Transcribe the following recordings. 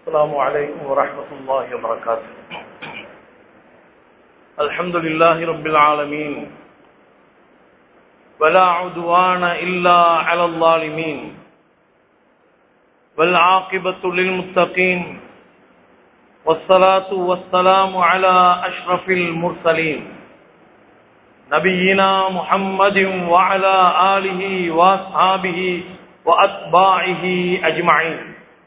السلام عليكم ورحمة الله وبركاته الحمد لله رب العالمين ولا عدوان إلا على الظالمين والعاقبة للمتقين والصلاة والسلام على أشرف المرسلين نبينا محمد وعلى آله وأصحابه وأتباعه أجمعين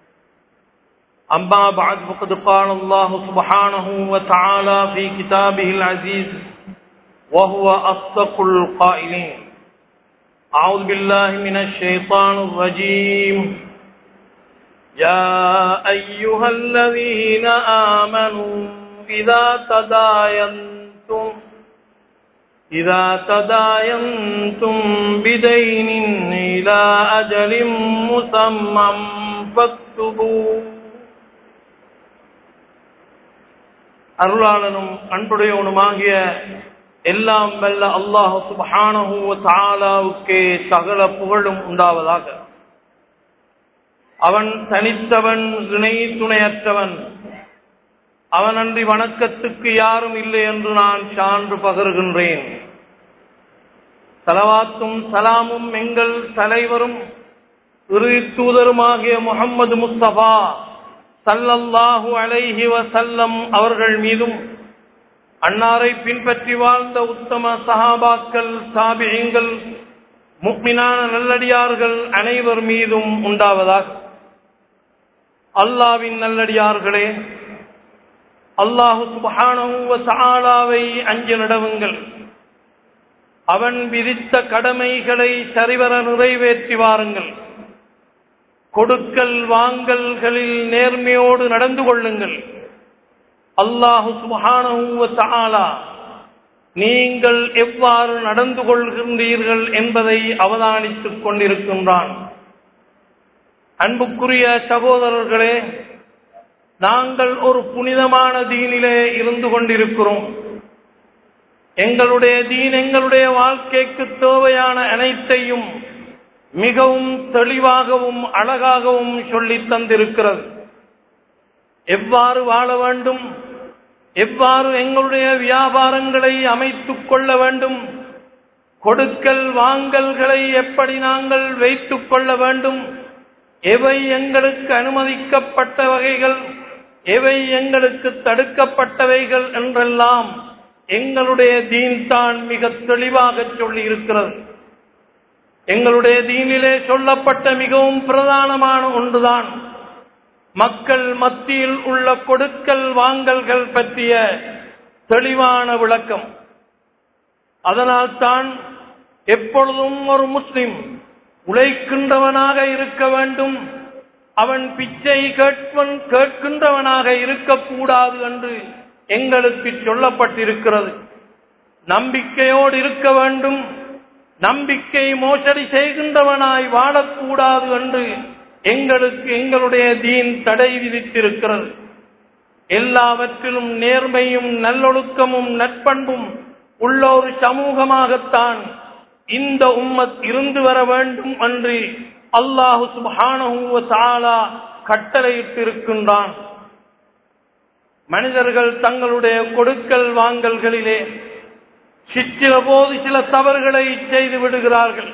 أما بعد فقد قال الله سبحانه وتعالى في كتابه العزيز وهو أصدق القائلين أعوذ بالله من الشيطان الرجيم يا أيها الذين آمنوا إذا تداينتم إذا تداينتم بدين إلى أجل مسمى فاكتبوا அருளாளனும் அன்புடையவனுமாகிய எல்லாம் வல்ல அல்லாஹ் சுபஹானஹு தாலாவுக்கே சகல புகழும் உண்டாவதாக அவன் தனித்தவன் இணை துணையற்றவன் அவனன்றி வணக்கத்துக்கு யாரும் இல்லை என்று நான் சான்று பகர்கின்றேன் சலவாத்தும் சலாமும் எங்கள் தலைவரும் இறு தூதருமாகிய முகம்மது முஸ்தபா சல்லல்லாஹு அலைஹி வசல்லம் அவர்கள் மீதும் அன்னாரை பின்பற்றி வாழ்ந்த உத்தம சஹாபாக்கள் சாபியங்கள் முக்மினான நல்லடியார்கள் அனைவர் மீதும் உண்டாவதாக அல்லாவின் நல்லடியார்களே அல்லாஹு சுபஹானவை அஞ்சு நடவுங்கள் அவன் விதித்த கடமைகளை சரிவர நிறைவேற்றி வாருங்கள் கொடுக்கல் வாங்கல்களில் நேர்மையோடு நடந்து கொள்ளுங்கள் அல்லாஹு சுபஹானா நீங்கள் எவ்வாறு நடந்து கொள்கின்றீர்கள் என்பதை அவதானித்துக் கொண்டிருக்கின்றான் அன்புக்குரிய சகோதரர்களே நாங்கள் ஒரு புனிதமான தீனிலே இருந்து கொண்டிருக்கிறோம் எங்களுடைய தீன் எங்களுடைய வாழ்க்கைக்கு தேவையான அனைத்தையும் மிகவும் தெளிவாகவும் அழகாகவும் சொல்லி தந்திருக்கிறது எவ்வாறு வாழ வேண்டும் எவ்வாறு எங்களுடைய வியாபாரங்களை அமைத்துக் கொள்ள வேண்டும் கொடுக்கல் வாங்கல்களை எப்படி நாங்கள் வைத்துக் கொள்ள வேண்டும் எவை எங்களுக்கு அனுமதிக்கப்பட்ட வகைகள் எவை எங்களுக்கு தடுக்கப்பட்டவைகள் என்றெல்லாம் எங்களுடைய தீன் தான் மிக தெளிவாக சொல்லி இருக்கிறது எங்களுடைய தீனிலே சொல்லப்பட்ட மிகவும் பிரதானமான ஒன்றுதான் மக்கள் மத்தியில் உள்ள கொடுக்கல் வாங்கல்கள் பற்றிய தெளிவான விளக்கம் அதனால் தான் எப்பொழுதும் ஒரு முஸ்லிம் உழைக்கின்றவனாக இருக்க வேண்டும் அவன் பிச்சை கேட்பன் கேட்கின்றவனாக இருக்கக்கூடாது என்று எங்களுக்கு சொல்லப்பட்டிருக்கிறது நம்பிக்கையோடு இருக்க வேண்டும் நம்பிக்கை மோசடி செய்கின்றவனாய் வாழக்கூடாது என்று எங்களுக்கு எங்களுடைய தீன் தடை விதித்திருக்கிறது எல்லாவற்றிலும் நேர்மையும் நல்லொழுக்கமும் நற்பண்பும் உள்ள ஒரு சமூகமாகத்தான் இந்த உம்மத் இருந்து வர வேண்டும் என்று அல்லாஹு சுபானா கட்டளையிட்டிருக்கின்றான் மனிதர்கள் தங்களுடைய கொடுக்கல் வாங்கல்களிலே சிற்சில போது சில தவறுகளை செய்து விடுகிறார்கள்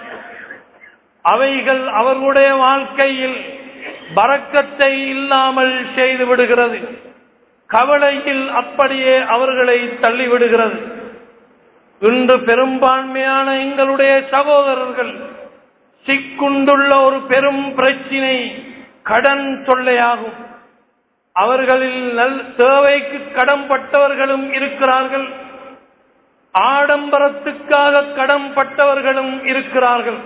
அவைகள் அவர்களுடைய வாழ்க்கையில் பறக்கத்தை இல்லாமல் செய்து விடுகிறது கவலையில் அப்படியே அவர்களை தள்ளிவிடுகிறது இன்று பெரும்பான்மையான எங்களுடைய சகோதரர்கள் சிக்குண்டுள்ள ஒரு பெரும் பிரச்சினை கடன் தொல்லையாகும் அவர்களில் நல் தேவைக்கு கடன்பட்டவர்களும் இருக்கிறார்கள் ஆடம்பரத்துக்காக கடன்பட்டவர்களும் இருக்கிறார்கள்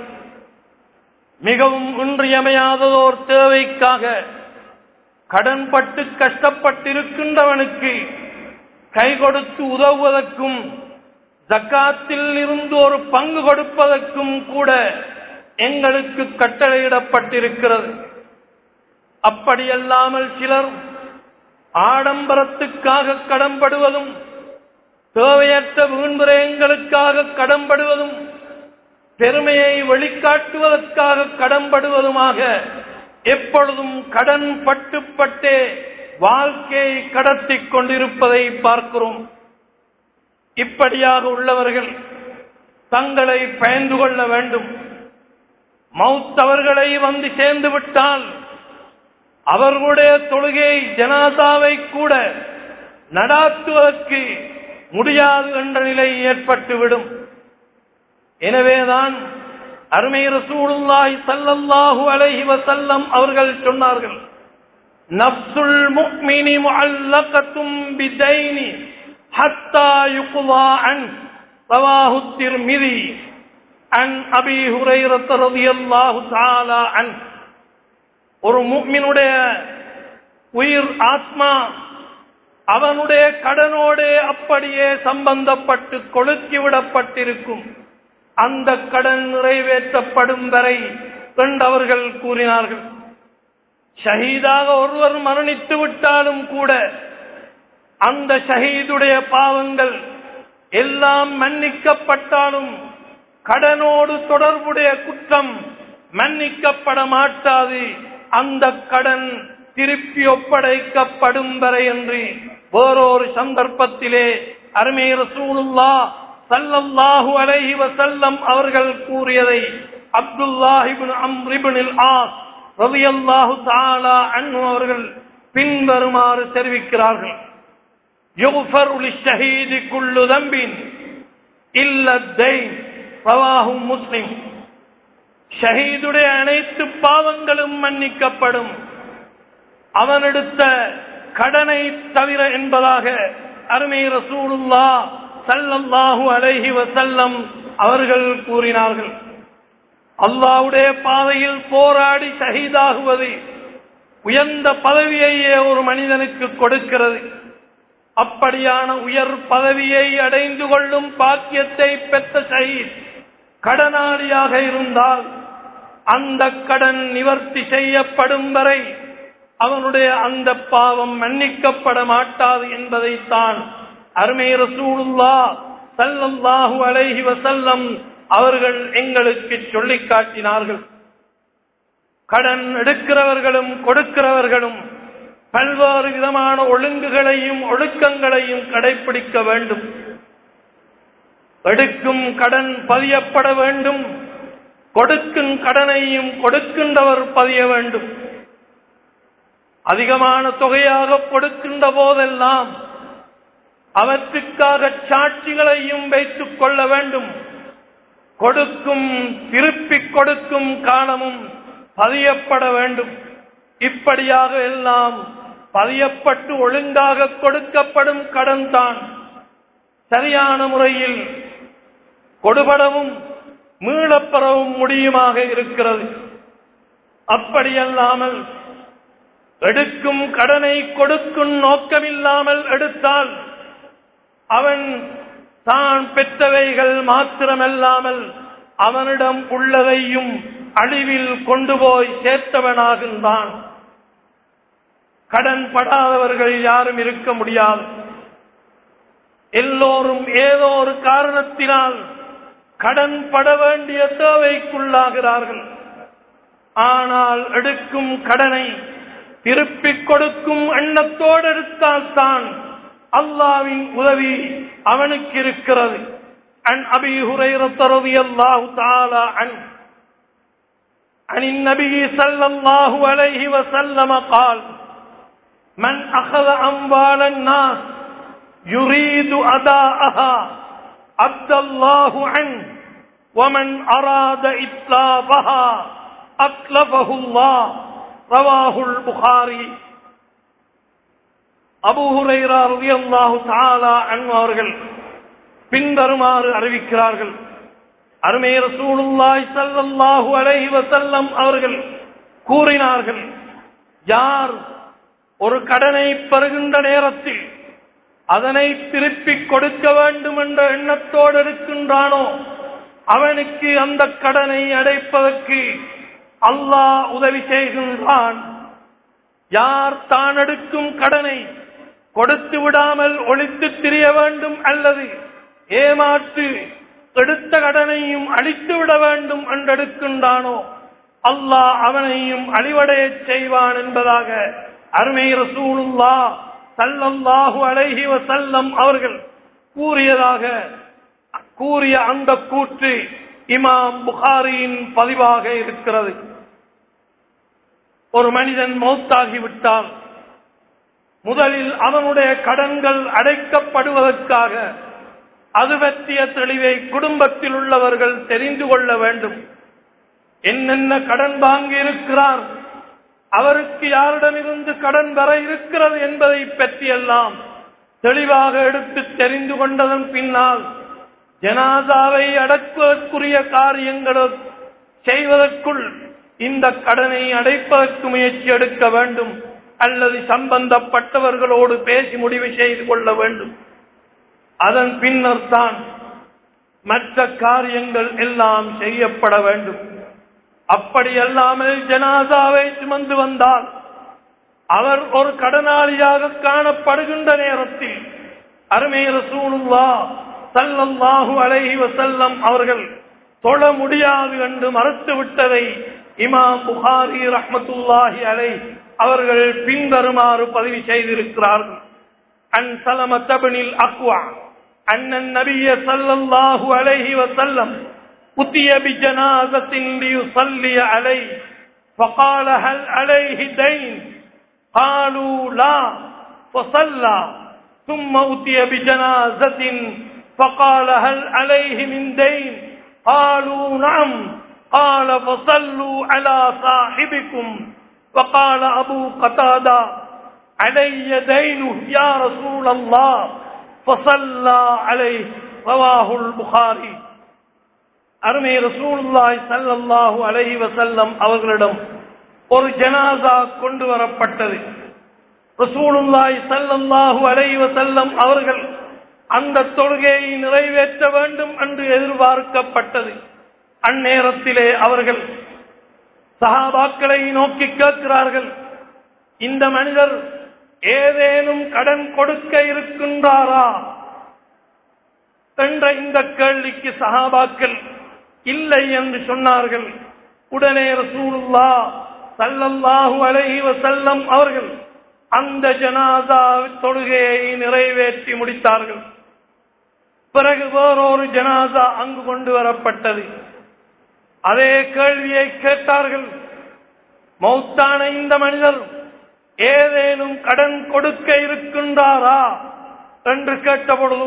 மிகவும் இன்றியமையாததோர் தேவைக்காக கடன்பட்டு கஷ்டப்பட்டிருக்கின்றவனுக்கு கை கொடுத்து உதவுவதற்கும் ஜக்காத்தில் இருந்து ஒரு பங்கு கொடுப்பதற்கும் கூட எங்களுக்கு கட்டளையிடப்பட்டிருக்கிறது அப்படியல்லாமல் சிலர் ஆடம்பரத்துக்காக கடன்படுவதும் தேவையற்ற வீண்விரயங்களுக்காக கடன்படுவதும் பெருமையை வெளிக்காட்டுவதற்காக கடன்படுவதுமாக எப்பொழுதும் கடன் பட்டுப்பட்டே வாழ்க்கையை கடத்திக் கொண்டிருப்பதை பார்க்கிறோம் இப்படியாக உள்ளவர்கள் தங்களை பயந்து கொள்ள வேண்டும் மௌத்தவர்களை வந்து சேர்ந்து விட்டால் அவர்களுடைய தொழுகை ஜனாதாவை கூட நடாத்துவதற்கு முடியாது என்ற நிலை ஏற்பட்டுவிடும் எனவேதான் அருமை ரசூலுல்லாஹி ஸல்லல்லாஹு அலைஹி வஸல்லம் அவர்கள் சொன்னார்கள் நஃப்சுல் முஃமினி முஅல்லகத்தும் பிதைனி ஹத்தா யுக்லா அன் ரவாஹு திர்மிதி அன் அபி ஹுரைரத் ரலியல்லாஹு தஆலா அன் ஒரு முஃமினுடைய உயிர் ஆத்மா அவனுடைய கடனோடு அப்படியே சம்பந்தப்பட்டு கொளுத்திவிடப்பட்டிருக்கும் அந்த கடன் நிறைவேற்றப்படும் வரை கண்டவர்கள் கூறினார்கள் ஷஹீதாக ஒருவர் மரணித்து விட்டாலும் கூட அந்த ஷஹீதுடைய பாவங்கள் எல்லாம் மன்னிக்கப்பட்டாலும் கடனோடு தொடர்புடைய குற்றம் மன்னிக்கப்பட மாட்டாது அந்த கடன் திருப்பி ஒப்படைக்கப்படும் வரை என்று வேறொரு சந்தர்ப்பத்திலே அருமை ரசூலுல்லா சல்லல்லாஹு அலைஹி வஸல்லம் அவர்கள் கூறியதை அப்துல்லாஹ் இப்னு அம்ர் இப்னுல் ஆஸ் ரலியல்லாஹு தஆலா அன்ஹு அவர்கள் பின்வருமாறு தெரிவிக்கிறார்கள் யுஃபரு லிஷ்ஷஹீதி குல்லு தம்பின் இல்ல தைன் ரவாஹு முஸ்லிம் ஷஹீதுடைய அனைத்து பாவங்களும் மன்னிக்கப்படும் அவனெடுத்த கடனை தவிர என்பதாக அருமை ரசூலுல்லா சல்லல்லாஹு அலைஹி வசல்லம் அவர்கள் கூறினார்கள் அல்லாவுடைய பாதையில் போராடி ஷஹீதாகுவது உயர்ந்த பதவியையே ஒரு மனிதனுக்கு கொடுக்கிறது அப்படியான உயர் பதவியை அடைந்து கொள்ளும் பாக்கியத்தை பெற்ற ஷஹீத் கடனாளியாக இருந்தால் அந்த கடன் நிவர்த்தி செய்யப்படும் வரை அவனுடைய அந்த பாவம் மன்னிக்கப்பட மாட்டாது என்பதைத்தான் அருமை ரசூலுல்லா சல்லல்லாஹு அலைஹி வசல்லம் அவர்கள் எங்களுக்கு சொல்லிக் காட்டினார்கள் கடன் எடுக்கிறவர்களும் கொடுக்கிறவர்களும் பல்வேறு விதமான ஒழுங்குகளையும் ஒழுக்கங்களையும் கடைபிடிக்க வேண்டும் எடுக்கும் கடன் பதியப்பட வேண்டும் கொடுக்கும் கடனையும் கொடுக்கின்றவர் பதிய வேண்டும் அதிகமான தொகையாக கொடுக்கின்ற போதெல்லாம் அவற்றுக்காக சாட்சிகளையும் வைத்துக் கொள்ள வேண்டும் கொடுக்கும் திருப்பிக் கொடுக்கும் காலமும் பதியப்பட வேண்டும் இப்படியாக எல்லாம் பதியப்பட்டு ஒழுங்காக கொடுக்கப்படும் கடன் தான் சரியான முறையில் கொடுபடவும் மீளப்பெறவும் முடியுமாக இருக்கிறது அப்படியல்லாமல் எடுக்கும் கடனை கொடுக்கும் நோக்கமில்லாமல் எடுத்தால் அவன் தான் பெற்றவைகள் மாத்திரமல்லாமல் அவனிடம் உள்ளதையும் அழிவில் கொண்டு போய் சேர்த்தவனாகின்றான் கடன் படாதவர்கள் யாரும் இருக்க முடியாது எல்லோரும் ஏதோ ஒரு காரணத்தினால் கடன் பட வேண்டிய தேவைக்குள்ளாகிறார்கள் ஆனால் எடுக்கும் கடனை திருப்பிக் கொடுக்கும் எண்ணத்தோடு எடுத்தால்தான் அல்லாவின் உதவி அவனுக்கு இருக்கிறது عن أبي هريرة رضي الله تعالى عنه عن النبي صلى الله عليه وسلم قال من أخذ أموال الناس يريد أداءها أبدى الله عنه ومن أراد إتلافها أتلفه الله رواه البخاري அபு ஹுரைரா ரலியல்லாஹு தஆலா அன்ஹு அவர்கள் பின்வருமாறு அறிவிக்கிறார்கள் அருமை ரசூலுல்லாஹி ஸல்லல்லாஹு அலைஹி வஸல்லம் அவர்கள் கூறினார்கள் யார் ஒரு கடனை பெறுகின்ற நேரத்தில் அதனை திருப்பிக் கொடுக்க வேண்டும் என்ற எண்ணத்தோடு இருக்கின்றானோ அவனுக்கு அந்த கடனை அடைப்பதற்கு அல்லாஹ் உதவி செய்கின்றான் யார் தான் எடுக்கும் கடனை கொடுத்து விடாமல் ஒழித்து திரிய வேண்டும் அல்லது ஏமாற்று எடுத்த கடனையும் அழித்து விட வேண்டும் என்றெடுக்கின்றானோ அல்லாஹ் அவனையும் அழிவடையச் செய்வான் என்பதாக அருமை ரசூலுல்லா சல்லல்லாஹு அலைஹி வஸல்லம் அவர்கள் கூறியதாக கூறிய அந்த கூற்று இமாம் புகாரியின் பதிவாக இருக்கிறது ஒரு மனிதன் மௌத்தாகிவிட்டால் முதலில் அவனுடைய கடன்கள் அடைக்கப்படுவதற்காக அது பற்றிய தெளிவை குடும்பத்தில் உள்ளவர்கள் தெரிந்து கொள்ள வேண்டும் என்னென்ன கடன் வாங்கி இருக்கிறார் அவருக்கு யாரிடமிருந்து கடன் வர இருக்கிறது என்பதை பற்றியெல்லாம் தெளிவாக எடுத்து தெரிந்து கொண்டதன் பின்னால் ஜனாதாவை அடக்குவதற்குரிய காரியங்களை செய்வதற்குள் இந்த கடனை அடைப்பதற்கு முயற்சி எடுக்க வேண்டும் அல்லது சம்பந்தப்பட்டவர்களோடு பேசி முடிவு செய்து கொள்ள வேண்டும் அதன் பின்னர் தான் மற்ற காரியங்கள் எல்லாம் செய்யப்பட வேண்டும் அப்படி அல்லாமல் ஜனாதாவை சுமந்து வந்தால் அவர் ஒரு கடனாளியாக காணப்படுகின்ற நேரத்தில் அருமை ரசூலுல்லா சல்லல்லாஹு அலைஹி வஸல்லம் அவர்கள் தொழ முடியாது என்று மறுத்து விட்டதை இமாம் புகாரி ரஹ்மத்துல்லாஹி அலை அவர்கள் பின்வருமாறு பதிவு செய்திருக்கிறார்கள் அன் சலமத்தபனில் அக்வா அண்ணன் நபிய சல்லல்லாஹு அலைஹி வஸல்லம் أتي بجنازة ليصلي عليه فقال هل عليه دين قالوا لا فصلى ثم أتي بجنازة فقال هل عليه من دين قالوا نعم قال فصلوا على صاحبكم وقال أبو قتادة علي دينه يا رسول الله فصلى عليه رواه البخاري அருமை ரசூலுல்லாய் சல்லல்லாஹு அலைஹி வசல்லம் அவர்களிடம் ஒரு ஜனாசா கொண்டு வரப்பட்டது ரசூலுல்லாய் சல்லல்லாஹு அலைஹி வசல்லம் அவர்கள் அந்த தொழுகையை நிறைவேற்ற வேண்டும் என்று எதிர்பார்க்கப்பட்டது அந்நேரத்திலே அவர்கள் சஹாபாக்களை நோக்கி கேட்கிறார்கள் இந்த மனிதர் ஏதேனும் கடன் கொடுக்க இருக்கின்றாரா என்ற இந்த கேள்விக்கு சஹாபாக்கள் இல்லை என்று சொன்னார்கள் உடனே ரசூலுல்லா சல்லல்லாஹு அலைஹி வஸல்லம் அவர்கள் அந்த ஜனாதா தொழுகையை நிறைவேற்றி முடித்தார்கள் பிறகு வேறொரு ஜனாதா அங்கு கொண்டு வரப்பட்டது அதே கேள்வியை கேட்டார்கள் மௌத்தான இந்த மனிதர் ஏதேனும் கடன் கொடுக்க இருக்கின்றாரா என்று கேட்டபொழுது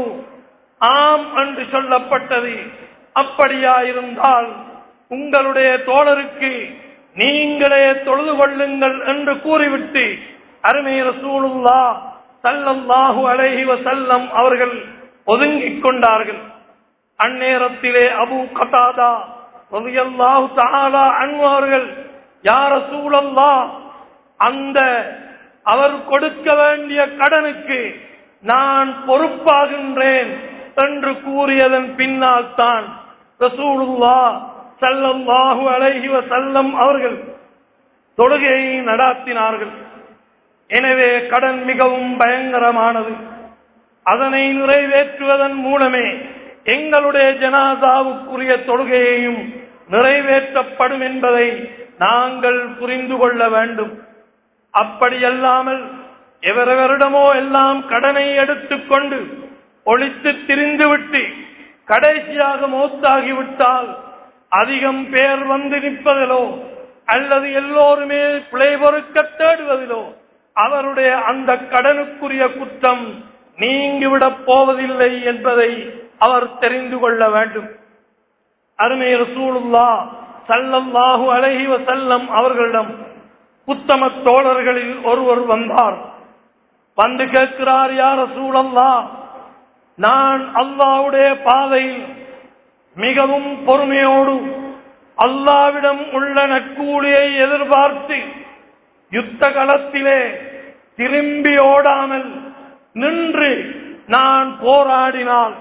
ஆம் என்று சொல்லப்பட்டது அப்படியா இருந்தால் உங்களுடைய தோழருக்கு நீங்களே தொழுது கொள்ளுங்கள் என்று கூறிவிட்டு அருமை ரசூலுல்லா சல்லல்லாஹு அலைஹி வஸல்லம் அவர்கள் ஒதுங்கிக் கொண்டார்கள் அந்நேரத்திலே அபு கதாதா ரலியல்லாஹு தஆலா அன்ஹு அவர்கள் யா ரசூலல்லாஹ் அந்த அவர் கொடுக்க வேண்டிய கடனுக்கு நான் பொறுப்பாகின்றேன் என்று கூறியதன் பின்னால் தான் ரசூலுல்லா சல்லல்லாஹு அலைஹி வஸல்லம் அவர்கள் தொழுகையை நடாத்தினார்கள் எனவே கடன் மிகவும் பயங்கரமானது அதனை நிறைவேற்றுவதன் மூலமே எங்களுடைய ஜனாதாவுக்குரிய தொழுகையையும் நிறைவேற்றப்படும் என்பதை நாங்கள் புரிந்து கொள்ள வேண்டும் அப்படியல்லாமல் எவரவரிடமோ எல்லாம் கடனை எடுத்துக்கொண்டு ஒழித்து திரிந்துவிட்டு கடைசியாக மௌத்தாகிவிட்டால் அதிகம் பேர் வந்து நிற்பதிலோ அல்லது எல்லோருமே பிழை பொறுக்க தேடுவதிலோ அவருடைய அந்த கடனுக்குரிய குற்றம் நீங்கிவிடப் போவதில்லை என்பதை அவர் தெரிந்து கொள்ள வேண்டும் அருமை ரசூலுல்லா சல்லல்லாஹு அலைஹி வஸல்லம் அவர்களிடம் உத்தம தோழர்களில் ஒருவர் வந்தார் வந்து கேட்கிறார் யார் ரசூலல்லா நான் அல்லாவுடைய பாதையில் மிகவும் பொறுமையோடு அல்லாவிடம் உள்ள நட்கூலியை எதிர்பார்த்து யுத்த களத்திலே திரும்பி ஓடாமல் நின்று நான் போராடினால்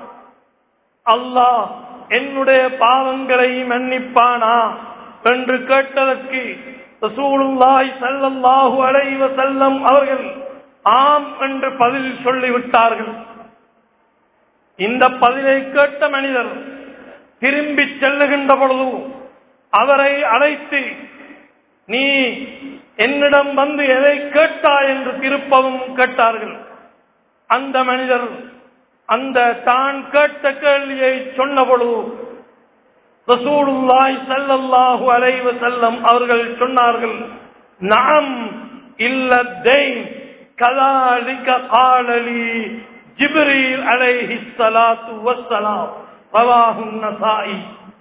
அல்லாஹ் என்னுடைய பாவங்களை மன்னிப்பானா என்று கேட்டதற்கு ரசூலுல்லாஹி ஸல்லல்லாஹு அலைஹி வஸல்லம் அவர்கள் ஆம் என்று பதில் சொல்லிவிட்டார்கள் இந்த பதிலை கேட்ட மனிதர் திரும்பி செல்லுகின்ற பொழுது அவரை அழைத்து நீ என்னிடம் வந்து எதை கேட்டாய் திருப்பவும் கேட்டார்கள் அந்த மனிதர் அந்த தான் கேட்ட கேள்வியை சொன்ன பொழுது ரசூலுல்லாஹி ஸல்லல்லாஹு அலைஹி வஸல்லம் அவர்கள் சொன்னார்கள் நாம் இல்ல தெய்ன் கதாலிக காலலி ஜிப்ரீல் அலைஹி ஸலாத்து வஸ்ஸலாம் ரவாஹு நசாயி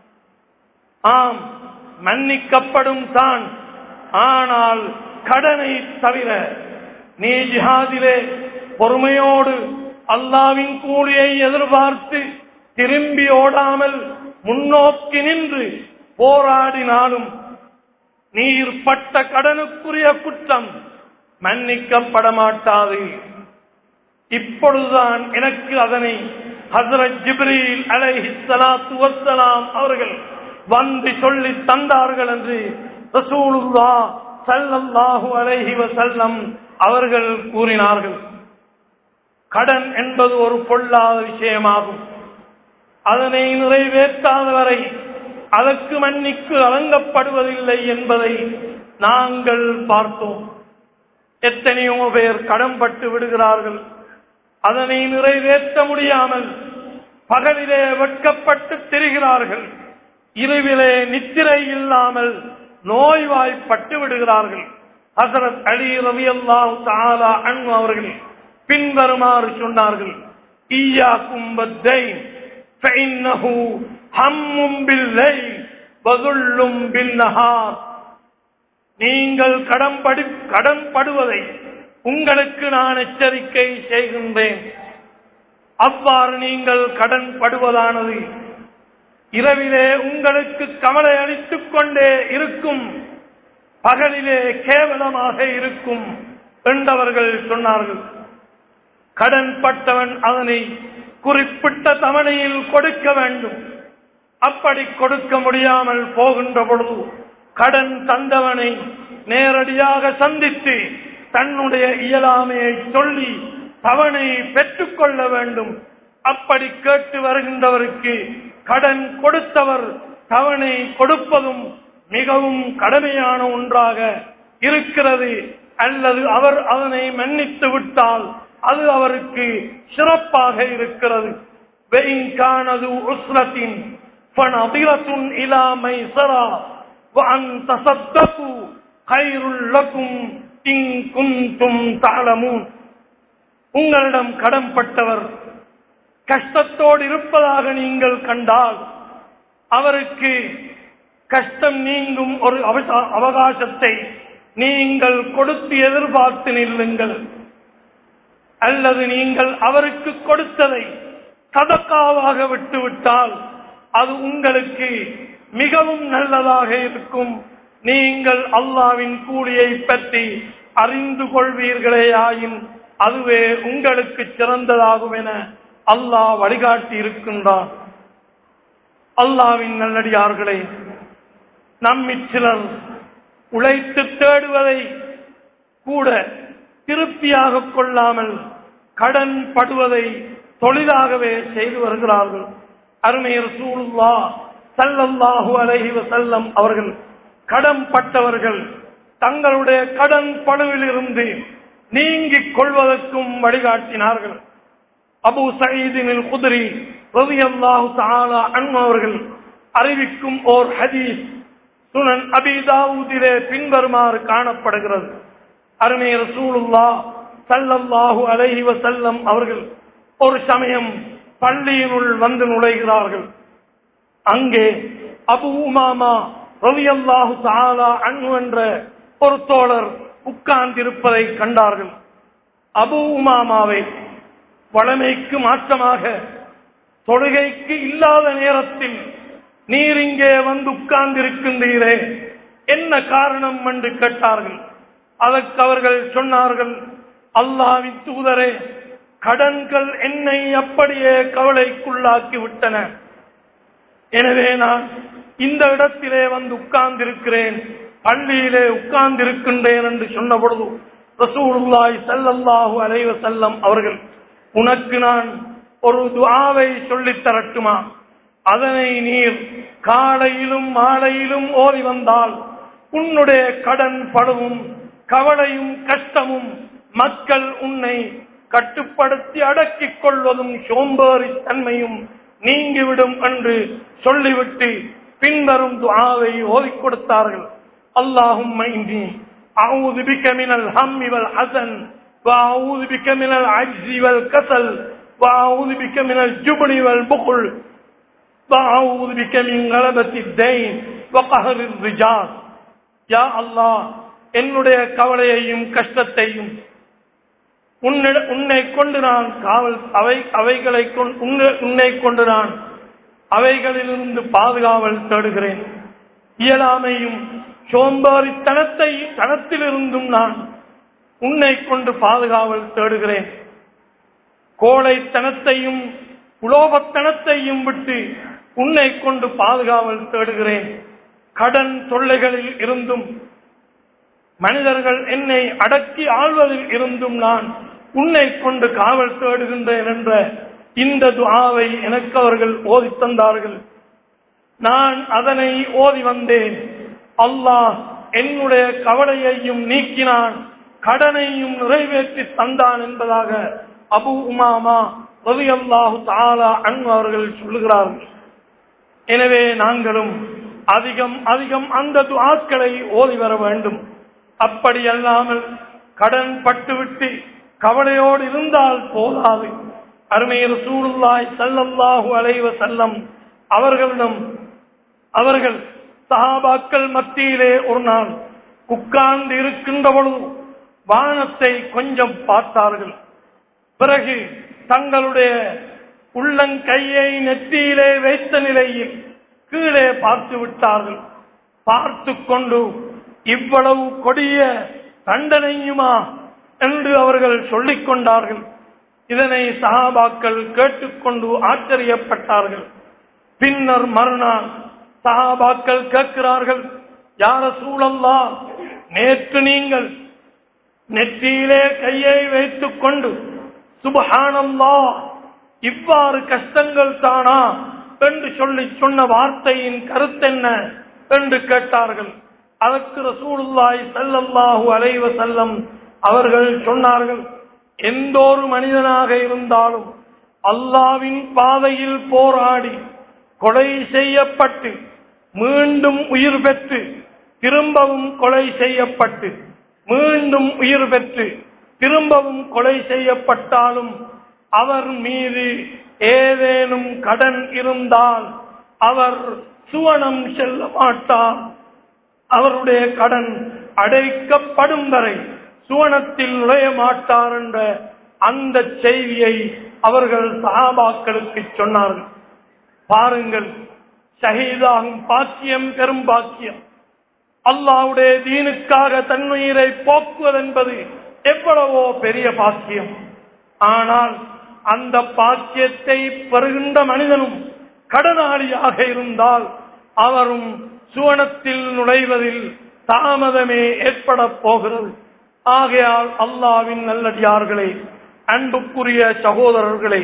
ஆம் மன்னிக்கப்படும் தான் ஆனால் கடனை தவிர நீ ஜிஹாதிலே பொறுமையோடு அல்லாவின் கூலியை எதிர்பார்த்து திரும்பி ஓடாமல் முன்னோக்கி நின்று போராடினாலும் நீர் பட்ட கடனுக்குரிய குற்றம் மன்னிக்கப்பட மாட்டாது இப்பொழுதுதான் எனக்கு அதனை ஹசரத் ஜிப்ரீல் அலைஹி ஸலாத்து வஸ்ஸலாம் அவர்கள் வந்து சொல்லி தந்தார்கள் என்று ரசூலுல்லாஹ் ஸல்லல்லாஹு அலைஹி வஸல்லம் அவர்கள் கூறினார்கள் கடன் என்பது ஒரு பொல்லாத விஷயமாகும் அதனை நிறைவேற்றாத வரை அதற்கு மன்னிக்கு வழங்கப்படுவதில்லை என்பதை நாங்கள் பார்த்தோம் எத்தனையோ பேர் கடன்பட்டு விடுகிறார்கள் அதனை நிறைவேற்ற முடியாமல் பகலிலே வெட்கப்பட்டு திரிகிறார்கள் இரவிலே நித்திரை இல்லாமல் நோய்வாய்ப்பட்டு விடுகிறார்கள் ஹசரத் அலி ரவி அல்லாஹ் தாலா அன்பு அவர்கள் பின்வருமாறு சொன்னார்கள் ஈயா கும்பத்தை فإنه هم بالليل وذل بالنهار நீங்கள் கடன்படி கடன்படுவதை உங்களுக்கு நான் எச்சரிக்கை செய்கின்றேன் அவ்வாறு நீங்கள் கடன் படுவதானது இரவிலே உங்களுக்கு கவலை அளித்துக் கொண்டே இருக்கும் பகலிலே கேவலமாக இருக்கும் என்றவர்கள் சொன்னார்கள் கடன் பட்டவன் அதனை குறிப்பிட்ட தவணையில் கொடுக்க வேண்டும் அப்படி கொடுக்க முடியாமல் போகின்ற பொழுது கடன் தந்தவனை நேரடியாக சந்தித்து தன்னுடைய இயலாமையை சொல்லி தவணை பெற்றுக்கொள்ள வேண்டும் அப்படி கேட்டு வருகின்றவருக்கு கடன் கொடுத்தவர் தவணை கொடுப்பதும் மிகவும் கடமையான ஒன்றாக இருக்கிறது அல்லது அவர் அதனை மன்னித்து விட்டால் அது அவருக்கு சிறப்பாக இருக்கிறது வெயின்கானது உஸ்ரத்தின் فنظرة إلى ميسرة وأن تصدقوا خير لكم إن كنتم تعلمون உங்களிடம் கடன்பட்டவர் கஷ்டத்தோடு இருப்பதாக நீங்கள் கண்டால் அவருக்கு கஷ்டம் நீங்கும் ஒரு அவச- அவகாசத்தை நீங்கள் கொடுத்து எதிர்பார்த்து நில்லுங்கள் அல்லது நீங்கள் அவருக்கு கொடுத்ததை சதக்காவாக விட்டுவிட்டால் அது உங்களுக்கு மிகவும் நல்லதாக இருக்கும் நீங்கள் அல்லாவின் கூலியை பற்றி அறிந்து கொள்வீர்களேயாயின் அதுவே உங்களுக்கு சிறந்ததாகும் என அல்லாஹ் வழிகாட்டி இருக்கின்றான் அல்லாவின் நல்லடியார்களே நம்மிற் சிலர் உழைத்து தேடுவதை கூட திருப்தியாக கொள்ளாமல் கடன் படுவதை தொழிலாகவே செய்து வருகிறார்கள் அருமை ரசூலுல்லா ஸல்லல்லாஹு அலைஹி வஸல்லம் அவர்கள் கடன் பட்டவர்கள் தங்களுடைய கடன் படுவிலிருந்து நீங்கிக் கொள்வதற்கும் வழிகாட்டினார்கள் அபு சயீதின் குதிரி ரலியல்லாஹு தஆலா அன்ஹு அவர்கள் அறிவிக்கும் ஓர் ஹதீஸ் சுனன் அபி தாவூதிலே பின்வருமாறு காணப்படுகிறது அருமை ரசூலுல்லா ஸல்லல்லாஹு அலைஹி வஸல்லம் அவர்கள் ஒரு சமயம் பள்ளியினுள் வந்து நுழைகிறார்கள் அங்கே அபு உமாமா ரலியல்லாஹு தஆலா அன்ஹு என்ற ஒரு தோழர் உட்கார்ந்திருப்பதை கண்டார்கள் அபு உமாமாவை வளமைக்கு மாற்றமாக தொழுகைக்கு இல்லாத நேரத்தில் நீர் இங்கே வந்து உட்கார்ந்திருக்கின்றீரே என்ன காரணம் என்று கேட்டார்கள் அதற்கு அவர்கள் சொன்னார்கள் அல்லாவின் தூதரே கடன்கள் என்னை அப்படியே கவலைக்குள்ளாக்கி விட்டன எனவே நான் இந்த இடத்திலே வந்து உட்கார்ந்திருக்கிறேன் பள்ளியிலே உட்கார்ந்திருக்கின்றேன் என்று சொன்ன பொழுது ரசூலுல்லாஹி ஸல்லல்லாஹு அலைஹி வஸல்லம் அவர்கள் உனக்கு நான் ஒரு துஆவை சொல்லித் தரட்டுமா அதனை நீர் காலையிலும் மாலையிலும் ஓதி வந்தால் உன்னுடைய கடன் படுவும் கவலையும் கஷ்டமும் மக்கள் உன்னை கட்டுப்படுத்தி அடக்கிக் கொள்வதும் சோம்பேறி தன்மையும் நீங்கிவிடும் என்று சொல்லிவிட்டு பின்வரும் துஆவை ஓதிக் கொடுத்தார்கள் அல்லாஹும் இன்றி أعوذ بك من الهم والحزن وأعوذ بك من العجز والكسل وأعوذ بك من الجبن والبخل وأعوذ بك من غلبة الدين وقهر الرجال யா அல்லாஹ் என்னுடைய கவலையையும் கஷ்டத்தையும் உன்னிட- உன்னை கொண்டு நான் காவல் அவை அவைகளை கொண்டு உன்னை- உன்னை கொண்டு நான் அவைகளிலிருந்து பாதுகாவல் தேடுகிறேன் இயலாமையும் சோம்பேறித்தனத்தை தனத்திலிருந்தும் நான் உன்னை கொண்டு பாதுகாவல் தேடுகிறேன் கோழைத்தனத்தையும் உலோபத்தனத்தையும் விட்டு உன்னை கொண்டு பாதுகாவல் தேடுகிறேன் கடன் தொல்லைகளில் இருந்தும் மனிதர்கள் என்னை அடக்கி ஆள்வதில் இருந்தும் நான் உன்னை கொண்டு காவல் தேடுகின்றேன் என்ற இந்த துஆவை எனக்கு அவர்கள் ஓதித் தந்தார்கள் நான் அதனை ஓதி வந்தேன் அல்லாஹ் என்னுடைய கவலையையும் நீக்கினான் கடனையும் நிறைவேற்றி தந்தான் என்பதாக அபு உமாமா ரலியல்லாஹு தஆலா அன்ஹு அவர்கள் சொல்லுகிறார்கள் எனவே நாங்களும் அதிகம் அதிகம் அந்த துஆக்களை ஓதி வர வேண்டும் அப்படி அல்லாமல் கடன் பட்டுவிட்டு கவலையோடு இருந்தால் போதாது அருமை ரசூலுல்லாஹி ஸல்லல்லாஹு அலைஹி வஸல்லம் அவர்களிடம் அவர்கள் சஹாபாக்கள் மத்தியிலே ஒரு நாள் உட்கார்ந்து இருக்கின்ற பொழுது வானத்தை கொஞ்சம் பார்த்தார்கள் பிறகு தங்களுடைய உள்ளங்கையை நெற்றியிலே வைத்த நிலையில் கீழே பார்த்து விட்டார்கள் பார்த்து கொண்டு இவ்வளவு கொடிய தண்டனையுமா என்று அவர்கள் சொல்லிக் கொண்டார்கள் இதனை சஹாபாக்கள் கேட்டுக்கொண்டு ஆச்சரியப்பட்டார்கள் பின்னர் மறுநாள் சஹாபாக்கள் கேட்கிறார்கள் யார சூழல்லா நேற்று நீங்கள் நெற்றியிலே கையை வைத்துக் கொண்டு சுபஹானல்லா இவ்வாறு கஷ்டங்கள் தானா என்று சொல்லி சொன்ன வார்த்தையின் கருத்தென்ன என்று கேட்டார்கள் அதற்கு ரசூலுல்லாஹி ஸல்லல்லாஹு அலைஹி வஸல்லம் அவர்கள் சொன்னார்கள் எந்த ஒரு மனிதனாக இருந்தாலும் அல்லாவின் பாதையில் போராடி கொலை செய்யப்பட்டு மீண்டும் உயிர் பெற்று திரும்பவும் கொலை செய்யப்பட்டு மீண்டும் உயிர் பெற்று திரும்பவும் கொலை செய்யப்பட்டாலும் அவர் மீது ஏதேனும் கடன் இருந்தால் அவர் சுவனம் செல்ல மாட்டார் அவருடைய கடன் அடைக்கப்படும் வரை சுவனத்தில் நுழைய மாட்டார் என்ற அந்த செய்தியை அவர்கள் சஹாபாக்களுக்கு சொன்னார்கள் பாருங்கள் ஷஹீதாகும் பாக்கியம் பெரும் பாக்கியம் அல்லாவுடைய தீனுக்காக தன்னுயிரை போக்குவதென்பது எவ்வளவோ பெரிய பாக்கியம் ஆனால் அந்த பாக்கியத்தை பெறுகின்ற மனிதனும் கடனாளியாக இருந்தால் அவரும் சுவனத்தில் நுழைவதில் தாமதமே ஏற்பட போகிறது ஆகையால் அல்லாவின் நல்லடியார்களே அன்புக்குரிய சகோதரர்களே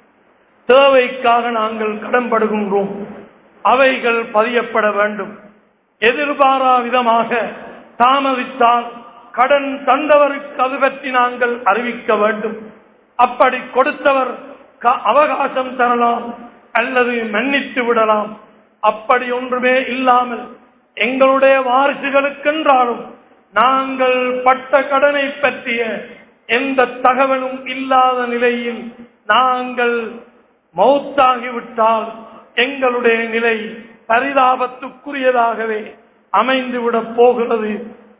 தேவைக்காக நாங்கள் கடன்படுகின்றோம் அவைகள் பதியப்பட வேண்டும் எதிர்பாரா விதமாக தாமதித்தால் கடன் தந்தவருக்கு அது பற்றி நாங்கள் அறிவிக்க வேண்டும் அப்படி கொடுத்தவர் க- அவகாசம் தரலாம் அல்லது மன்னித்து விடலாம் அப்படி ஒன்றுமே இல்லாமல் எங்களுடைய வாரிசுகளுக்கென்றாலும் நாங்கள் பட்ட கடனை பற்றிய எந்த தகவலும் இல்லாத நிலையில் நாங்கள் மௌத்தாகிவிட்டால் எங்களுடைய நிலை பரிதாபத்துக்குரியதாகவே அமைந்துவிடப் போகிறது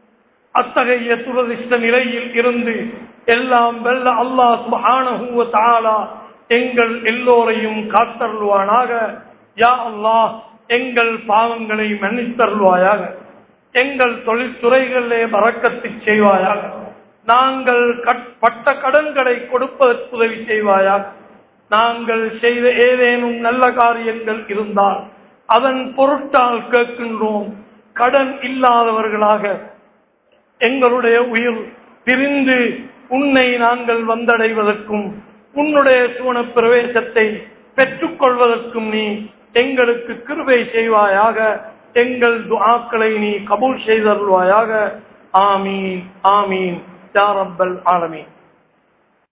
அத்தகைய துரதிஷ்ட நிலையில் இருந்து எல்லாம் வெல்ல அல்லாஹ் சுப்ஹானஹு வ தஆலா எங்கள் எல்லோரையும் காத்தருள்வானாக யா அல்லாஹ் எங்கள் பாவங்களை மன்னித்தருள்வாயாக எங்கள் தொழில்துறைகளிலே பறக்கத்து செய்வாயாக நாங்கள் கட்- பட்ட கடன்களை கொடுப்பதற்கு உதவி செய்வாயாக நாங்கள் செய்த ஏதேனும் நல்ல காரியங்கள் இருந்தால் அதன் பொருட்டால் கேட்கின்றோம் கடன் இல்லாதவர்களாக எங்களுடைய உயிர் பிரிந்து உன்னை நாங்கள் வந்தடைவதற்கும் உன்னுடைய சுவன பிரவேசத்தை பெற்றுக்கொள்வதற்கும் நீ எங்களுக்கு கிருபை செய்வாயாக எங்கள் துஆக்களை நீ கபூல் செய்தருள்வாயாக ஆமீன் ஆமீன் يا رب العالمين